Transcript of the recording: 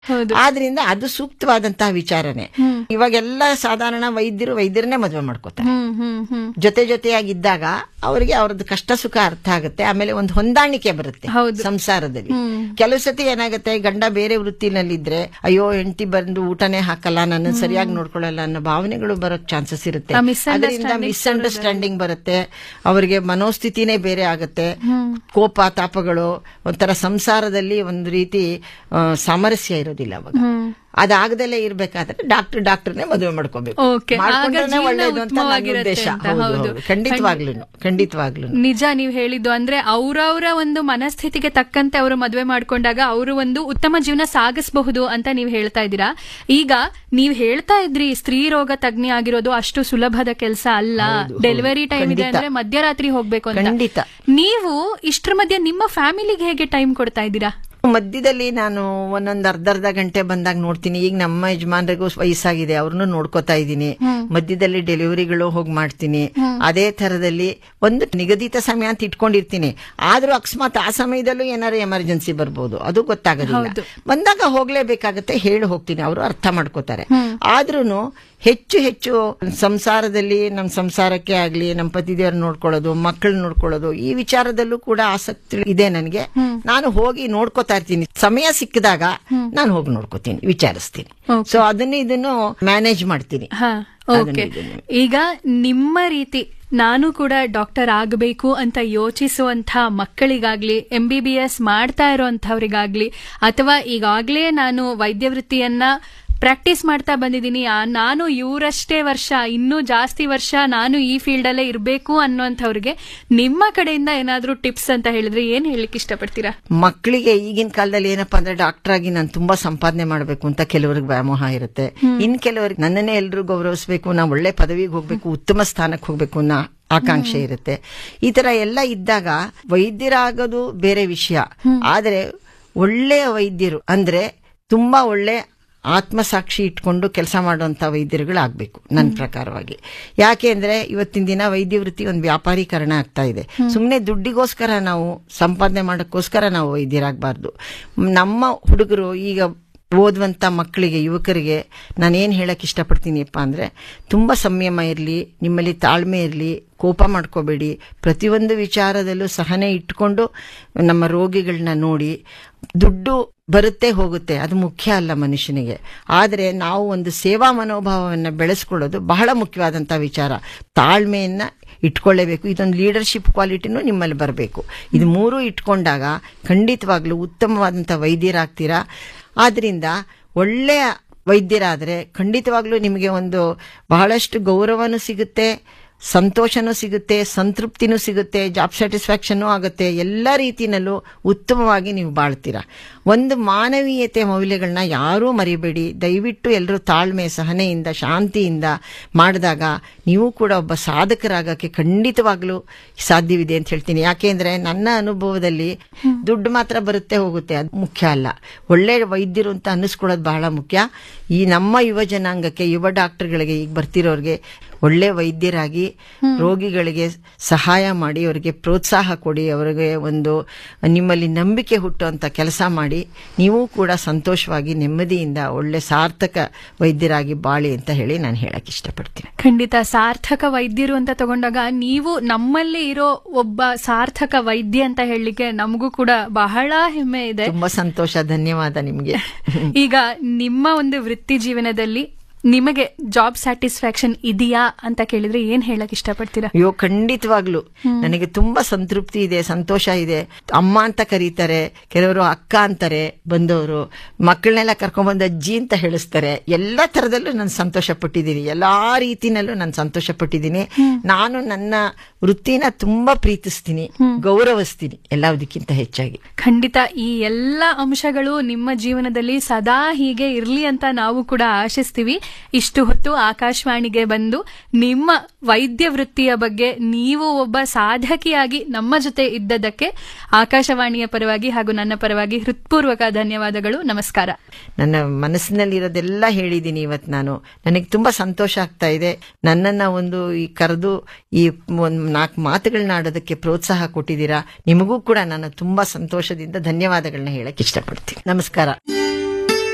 ಹೌದು. ಆದ್ರಿಂದ ಅದು ಸೂಕ್ತವಾದಂತಹ ವಿಚಾರನೆ ಇವಾಗೆಲ್ಲ ಸಾಧಾರಣ ವೈದ್ಯರು ವೈದ್ಯರನ್ನೇ ಮದುವೆ ಮಾಡ್ಕೋತಾರೆ ಹ್ಮ್ ಹ್ಮ್ ಹ್ಮ್ ಜೊತೆ ಜೊತೆಯಾಗಿದ್ದಾಗ ಅವರಿಗೆ ಅವ್ರದ್ದು ಕಷ್ಟ ಸುಖ ಅರ್ಥ ಆಗುತ್ತೆ ಆಮೇಲೆ ಒಂದು ಹೊಂದಾಣಿಕೆ ಬರುತ್ತೆ ಹೌದು. ಸಂಸಾರದಲ್ಲಿ ಕೆಲವು ಸತಿ ಏನಾಗುತ್ತೆ ಗಂಡ ಬೇರೆ ವೃತ್ತಿನಲ್ಲಿದ್ರೆ ಅಯ್ಯೋ ಹೆಂಡತಿ ಬಂದು ಊಟನೇ ಹಾಕಲ್ಲ ನನ್ನ ಸರಿಯಾಗಿ ನೋಡ್ಕೊಳ್ಳಲ್ಲ ಅನ್ನೋ ಭಾವನೆಗಳು ಬರೋಕ್ ಚಾನ್ಸಸ್ ಇರುತ್ತೆ ಆ misunderstanding ಅದರಿಂದ ಮಿಸ್ಅಂಡರ್ಸ್ಟ್ಯಾಂಡಿಂಗ್ ಬರುತ್ತೆ ಅವರಿಗೆ ಮನೋಸ್ಥಿತಿನೇ ಬೇರೆ ಆಗುತ್ತೆ ಕೋಪ ತಾಪಗಳು ಒಂಥರ ಸಂಸಾರದಲ್ಲಿ ಒಂದು ರೀತಿ ಆ, ಸಾಮರಸ್ಯ ಇರೋದಿಲ್ಲ ಅವಾಗ ಅದಾಗದಲ್ಲೇ ಇರ್ಬೇಕಾದ್ರೆ ಡಾಕ್ಟರ್ ಡಾಕ್ಟರ್ನೇ ಮದುವೆ ಮಾಡ್ಕೋಬೇಕು Okay. ಆಗ ಮಾಡ್ಕೊಂಡ್ರೇನೆ ಜೀವನ ಒಳ್ಳೇದು ಅಂತ ನನ್ನ ಉತ್ತಮವಾಗಿರುತ್ತೆ ಉದ್ದೇಶ ಅಂತ, ಹೌದು, ಹೌದು. ಹೌದು. ಖಂಡಿತವಾಗ್ಲೂ ಖಂಡಿತವಾಗ್ಲೂ ನಿಜ ನೀವು ಹೇಳಿದ್ದು ಅಂದ್ರೆ ಅವರವರ ಒಂದು ಮನಸ್ಥಿತಿಗೆ ತಕ್ಕಂತೆ ಅವರು ಮದುವೆ ಮಾಡ್ಕೊಂಡಾಗ ಅವರು ಒಂದು ಉತ್ತಮ ಜೀವನ ಸಾಗಿಸಬಹುದು ಅಂತ ನೀವು ಹೇಳ್ತಾ ಇದ್ದೀರಾ ಈಗ ನೀವು ಹೇಳ್ತಾ ಇದ್ರಿ ಸ್ತ್ರೀ ರೋಗ ತಜ್ಞೆ ಆಗಿರೋದು ಅಷ್ಟು ಸುಲಭದ ಕೆಲಸ ಅಲ್ಲ ಡೆಲಿವರಿ ಟೈಮ್ ಇದೆ ಖಂಡಿತ. ಅಂದ್ರೆ ಮಧ್ಯರಾತ್ರಿ ಹೋಗ್ಬೇಕು ಅಂತ ಖಂಡಿತ. ನೀವು ಇಷ್ಟ್ರ ಮಧ್ಯೆ ನಿಮ್ಮ ಫ್ಯಾಮಿಲಿಗೆ ಹೇಗೆ ಟೈಮ್ ಕೊಡ್ತಾ ಇದ್ದೀರಾ ಮಧ್ಯದಲ್ಲಿ ನಾನು ಒಂದೊಂದ್ ಅರ್ಧ ಅರ್ಧ ಗಂಟೆ ಬಂದಾಗ ನೋಡ್ತೀನಿ ಈಗ ನಮ್ಮ ಯಜಮಾನ್ರಿಗೂ ವಯಸ್ಸಾಗಿದೆ ಅವ್ರನ್ನು ನೋಡ್ಕೋತಾ ಇದ್ದೀನಿ ಮಧ್ಯದಲ್ಲಿ ಡೆಲಿವರಿಗಳು ಹೋಗಿ ಮಾಡ್ತೀನಿ ಅದೇ ತರದಲ್ಲಿ ಒಂದು ನಿಗದಿತ ಸಮಯ ಅಂತ ಇಟ್ಕೊಂಡಿರ್ತೀನಿ ಆದ್ರೂ ಅಕಸ್ಮಾತ್ ಆ ಸಮಯದಲ್ಲೂ ಏನಾರು ಎಮರ್ಜೆನ್ಸಿ ಬರ್ಬೋದು ಅದು ಗೊತ್ತಾಗೋದಿಲ್ಲ ಬಂದಾಗ ಹೋಗ್ಲೇಬೇಕಾಗತ್ತೆ ಹೇಳಿ ಹೋಗ್ತೀನಿ ಅವರು ಅರ್ಥ ಮಾಡ್ಕೋತಾರೆ ಆದ್ರೂನು ಹೆಚ್ಚು ಹೆಚ್ಚು ಸಂಸಾರದಲ್ಲಿ ನಮ್ಮ ಸಂಸಾರಕ್ಕೆ ಆಗ್ಲಿ ನಮ್ಮ ಪತಿದೇವ್ರ ನೋಡ್ಕೊಳ್ಳೋದು ಮಕ್ಕಳು ನೋಡ್ಕೊಳ್ಳೋದು ಈ ವಿಚಾರದಲ್ಲೂ ಕೂಡ ಆಸಕ್ತಿ ಇದೆ ನನಗೆ ನಾನು ಹೋಗಿ ನೋಡ್ಕೋತಾ ಇರ್ತೀನಿ ಸಮಯ ಸಿಕ್ಕಿದಾಗ ನಾನು ಹೋಗಿ ನೋಡ್ಕೋತೀನಿ ವಿಚಾರಿಸ್ತೀನಿ ಸೊ ಅದನ್ನ ಇದನ್ನು ಮ್ಯಾನೇಜ್ ಮಾಡ್ತೀನಿ ಹಾ ಅದನ್ನ ಓಕೆ ಇದನ್ನ. ಈಗ ನಿಮ್ಮ ರೀತಿ ನಾನು ಕೂಡ ಡಾಕ್ಟರ್ ಆಗಬೇಕು ಅಂತ ಯೋಚಿಸುವಂತ ಮಕ್ಕಳಿಗಾಗ್ಲಿ ಎಂ ಬಿ ಬಿ ಎಸ್ ಮಾಡ್ತಾ ಇರೋಂಥವ್ರಿಗಾಗ್ಲಿ ಅಥವಾ ಈಗಾಗ್ಲೇ ನಾನು ವೈದ್ಯ ವೃತ್ತಿಯನ್ನ ಪ್ರಾಕ್ಟೀಸ್ ಮಾಡ್ತಾ ಬಂದಿದ್ದೀನಿ ಆ- ನಾನು ಇವರಷ್ಟೇ ವರ್ಷ ಇನ್ನೂ ಜಾಸ್ತಿ ವರ್ಷ ನಾನು ಈ ಫೀಲ್ಡ್ ಅಲ್ಲೇ ಇರಬೇಕು ಅನ್ನೋಂಥವ್ರಿಗೆ ನಿಮ್ಮ ಕಡೆಯಿಂದ ಏನಾದ್ರೂ ಟಿಪ್ಸ್ ಅಂತ ಹೇಳಿದ್ರೆ ಏನ್ ಹೇಳಲಿಕ್ಕೆ ಇಷ್ಟಪಡ್ತೀರಾ ಮಕ್ಕಳಿಗೆ ಈಗಿನ ಕಾಲದಲ್ಲಿ ಏನಪ್ಪಾ ಅಂದ್ರೆ ಡಾಕ್ಟರ್ ಆಗಿ ನಾನು ತುಂಬಾ ಸಂಪಾದನೆ ಮಾಡಬೇಕು ಅಂತ ಕೆಲವರಿಗೆ ವ್ಯಾಮೋಹ ಇರುತ್ತೆ ಇನ್ ಕೆಲವರಿಗೆ ನನ್ನನ್ನೇ ಎಲ್ಲರೂ ಗೌರವಿಸಬೇಕು ನಾ ಒಳ್ಳೆ ಪದವಿಗೆ ಹೋಗ್ಬೇಕು ಉತ್ತಮ ಸ್ಥಾನಕ್ಕೆ ಹೋಗ್ಬೇಕು ಅನ್ನೋ ಆಕಾಂಕ್ಷೆ ಇರುತ್ತೆ ಈ ತರ ಎಲ್ಲ ಇದ್ದಾಗ ವೈದ್ಯರಾಗೋದು ಬೇರೆ ವಿಷಯ ಆದ್ರೆ ಒಳ್ಳೆಯ ವೈದ್ಯರು ಅಂದ್ರೆ ತುಂಬಾ ಒಳ್ಳೆ ಆತ್ಮಸಾಕ್ಷಿ ಇಟ್ಕೊಂಡು ಕೆಲಸ ಮಾಡುವಂತ ವೈದ್ಯರುಗಳಾಗಬೇಕು ನನ್ನ ಪ್ರಕಾರವಾಗಿ ಯಾಕೆ ಅಂದ್ರೆ ಇವತ್ತಿನ ದಿನ ವೈದ್ಯ ವೃತ್ತಿ ಒಂದು ವ್ಯಾಪಾರೀಕರಣ ಆಗ್ತಾ ಇದೆ ಸುಮ್ಮನೆ ದುಡ್ಡಿಗೋಸ್ಕರ ನಾವು ಸಂಪಾದನೆ ಮಾಡೋಕ್ಕೋಸ್ಕರ ನಾವು ವೈದ್ಯರಾಗಬಾರ್ದು ನಮ್ಮ ಹುಡುಗರು ಈಗ ಓದುವಂತ ಮಕ್ಕಳಿಗೆ ಯುವಕರಿಗೆ ನಾನೇನು ಹೇಳಕ್ ಇಷ್ಟಪಡ್ತೀನಿಪ್ಪ ಅಂದ್ರೆ ತುಂಬಾ ಸಂಯಮ ಇರಲಿ ನಿಮ್ಮಲ್ಲಿ ತಾಳ್ಮೆ ಇರಲಿ ಕೋಪ ಮಾಡ್ಕೋಬೇಡಿ ಪ್ರತಿಯೊಂದು ವಿಚಾರದಲ್ಲೂ ಸಹನೆ ಇಟ್ಕೊಂಡು ನಮ್ಮ ರೋಗಿಗಳನ್ನ ನೋಡಿ ದುಡ್ಡು ಬರುತ್ತೆ ಹೋಗುತ್ತೆ ಅದು ಮುಖ್ಯ ಅಲ್ಲ ಮನುಷ್ಯನಿಗೆ ಆದರೆ ನಾವು ಒಂದು ಸೇವಾ ಮನೋಭಾವವನ್ನು ಬೆಳೆಸ್ಕೊಳ್ಳೋದು ಬಹಳ ಮುಖ್ಯವಾದಂಥ ವಿಚಾರ ತಾಳ್ಮೆಯನ್ನ ಇಟ್ಕೊಳ್ಳೇಬೇಕು ಇದೊಂದು ಲೀಡರ್ಶಿಪ್ ಕ್ವಾಲಿಟಿನೂ ನಿಮ್ಮಲ್ಲಿ ಬರಬೇಕು ಇದು ಮೂರು ಇಟ್ಕೊಂಡಾಗ ಖಂಡಿತವಾಗ್ಲೂ ಉತ್ತಮವಾದಂಥ ವೈದ್ಯರಾಗ್ತೀರಾ ಆದ್ರಿಂದ ಒಳ್ಳೆಯ ವೈದ್ಯರಾದರೆ ಖಂಡಿತವಾಗ್ಲೂ ನಿಮಗೆ ಒಂದು ಬಹಳಷ್ಟು ಗೌರವನೂ ಸಿಗುತ್ತೆ ಸಂತೋಷನೂ ಸಿಗುತ್ತೆ ಸಂತೃಪ್ತಿನೂ ಸಿಗುತ್ತೆ ಜಾಬ್ ಸ್ಯಾಟಿಸ್ಫ್ಯಾಕ್ಷನ್ ಆಗುತ್ತೆ ಎಲ್ಲ ರೀತಿನಲ್ಲೂ ಉತ್ತಮವಾಗಿ ನೀವು ಬಾಳ್ತೀರಾ ಒಂದು ಮಾನವೀಯತೆ ಮೌಲ್ಯಗಳನ್ನ ಯಾರೂ ಮರಿಬೇಡಿ ದಯವಿಟ್ಟು ಎಲ್ಲರೂ ತಾಳ್ಮೆ ಸಹನೆಯಿಂದ ಶಾಂತಿಯಿಂದ ಮಾಡಿದಾಗ ನೀವು ಕೂಡ ಒಬ್ಬ ಸಾಧಕರಾಗಕ್ಕೆ ಖಂಡಿತವಾಗ್ಲೂ ಸಾಧ್ಯವಿದೆ ಅಂತ ಹೇಳ್ತೀನಿ ಯಾಕೆಂದ್ರೆ ನನ್ನ ಅನುಭವದಲ್ಲಿ ದುಡ್ಡು ಮಾತ್ರ ಬರುತ್ತೆ ಹೋಗುತ್ತೆ ಅದು ಮುಖ್ಯ ಅಲ್ಲ ಒಳ್ಳೆ ವೈದ್ಯರು ಅಂತ ಅನ್ನಿಸ್ಕೊಳ್ಳೋದು ಬಹಳ ಮುಖ್ಯ ಈ ನಮ್ಮ ಯುವ ಜನಾಂಗಕ್ಕೆ ಯುವ ಡಾಕ್ಟರ್ಗಳಿಗೆ ಈಗ ಬರ್ತಿರೋರಿಗೆ ಒಳ್ಳೆ ವೈದ್ಯರಾಗಿ ರೋಗಿಗಳಿಗೆ ಸಹಾಯ ಮಾಡಿ ಅವರಿಗೆ ಪ್ರೋತ್ಸಾಹ ಕೊಡಿ ಅವರಿಗೆ ಒಂದು ನಿಮ್ಮಲ್ಲಿ ನಂಬಿಕೆ ಹುಟ್ಟುವಂತ ಕೆಲಸ ಮಾಡಿ ನೀವು ಕೂಡ ಸಂತೋಷವಾಗಿ ನೆಮ್ಮದಿಯಿಂದ ಒಳ್ಳೆ ಸಾರ್ಥಕ ವೈದ್ಯರಾಗಿ ಬಾಳಿ ಅಂತ ಹೇಳಿ ನಾನು ಹೇಳಕ್ ಇಷ್ಟಪಡ್ತೀನಿ ಖಂಡಿತ ಸಾರ್ಥಕ ವೈದ್ಯರು ಅಂತ ತಗೊಂಡಾಗ ನೀವು ನಮ್ಮಲ್ಲಿ ಇರೋ ಒಬ್ಬ ಸಾರ್ಥಕ ವೈದ್ಯ ಅಂತ ಹೇಳಲಿಕ್ಕೆ ನಮಗೂ ಕೂಡ ಬಹಳ ಹೆಮ್ಮೆ ಇದೆ ತುಂಬಾ ಸಂತೋಷ ಧನ್ಯವಾದ ನಿಮ್ಗೆ ಈಗ ನಿಮ್ಮ ಒಂದು ವೃತ್ತಿ ಜೀವನದಲ್ಲಿ ನಿಮಗೆ ಜಾಬ್ ಸ್ಯಾಟಿಸ್ಫ್ಯಾಕ್ಷನ್ ಇದೆಯಾ ಅಂತ ಕೇಳಿದ್ರೆ ಏನ್ ಹೇಳಕ್ ಇಷ್ಟಪಡ್ತೀರಾ ಅಯ್ಯೋ ಖಂಡಿತವಾಗ್ಲು ನನಗೆ ತುಂಬಾ ಸಂತೃಪ್ತಿ ಇದೆ ಸಂತೋಷ ಇದೆ ಅಮ್ಮ ಅಂತ ಕರೀತಾರೆ ಕೆಲವರು ಅಕ್ಕ ಅಂತಾರೆ ಬಂದವರು ಮಕ್ಕಳನ್ನೆಲ್ಲ ಕರ್ಕೊಂಡ್ಬಂದು ಅಜ್ಜಿ ಅಂತ ಹೇಳಿಸ್ತಾರೆ ಎಲ್ಲಾ ತರದಲ್ಲೂ ನಾನು ಸಂತೋಷ ಪಟ್ಟಿದ್ದೀನಿ ಎಲ್ಲಾ ರೀತಿನಲ್ಲೂ ನಾನು ಸಂತೋಷ ಪಟ್ಟಿದ್ದೀನಿ ನಾನು ನನ್ನ ವೃತ್ತಿನ ತುಂಬಾ ಪ್ರೀತಿಸ್ತೀನಿ ಗೌರವಿಸ್ತೀನಿ ಎಲ್ಲದಕ್ಕಿಂತ ಹೆಚ್ಚಾಗಿ ಖಂಡಿತ ಈ ಎಲ್ಲ ಅಂಶಗಳು ನಿಮ್ಮ ಜೀವನದಲ್ಲಿ ಸದಾ ಹೀಗೆ ಇರ್ಲಿ ಅಂತ ನಾವು ಕೂಡ ಆಶಿಸ್ತೀವಿ ಇಷ್ಟು ಹೊತ್ತು ಆಕಾಶವಾಣಿಗೆ ಬಂದು ನಿಮ್ಮ ವೈದ್ಯ ವೃತ್ತಿಯ ಬಗ್ಗೆ ನೀವು ಒಬ್ಬ ಸಾಧಕಿಯಾಗಿ ನಮ್ಮ ಜೊತೆ ಇದ್ದದಕ್ಕೆ ಆಕಾಶವಾಣಿಯ ಪರವಾಗಿ ಹಾಗೂ ನನ್ನ ಪರವಾಗಿ ಹೃತ್ಪೂರ್ವಕ ಧನ್ಯವಾದಗಳು ನಮಸ್ಕಾರ ನನ್ನ ಮನಸ್ಸಿನಲ್ಲಿರೋದೆಲ್ಲ ಹೇಳಿದ್ದೀನಿ ಇವತ್ತು ನಾನು ನನಗೆ ತುಂಬಾ ಸಂತೋಷ ಆಗ್ತಾ ಇದೆ ನನ್ನನ್ನ ಒಂದು ಈ ಕರೆದು ಈ ಒಂದು ನಾಲ್ಕು ಮಾತುಗಳನ್ನ ಆಡೋದಕ್ಕೆ ಪ್ರೋತ್ಸಾಹ ಕೊಟ್ಟಿದ್ದೀರಾ ನಿಮಗೂ ಕೂಡ ನಾನು ತುಂಬಾ ಸಂತೋಷದಿಂದ ಧನ್ಯವಾದಗಳನ್ನ ಹೇಳಕ್ ಇಷ್ಟಪಡ್ತೀನಿ ನಮಸ್ಕಾರ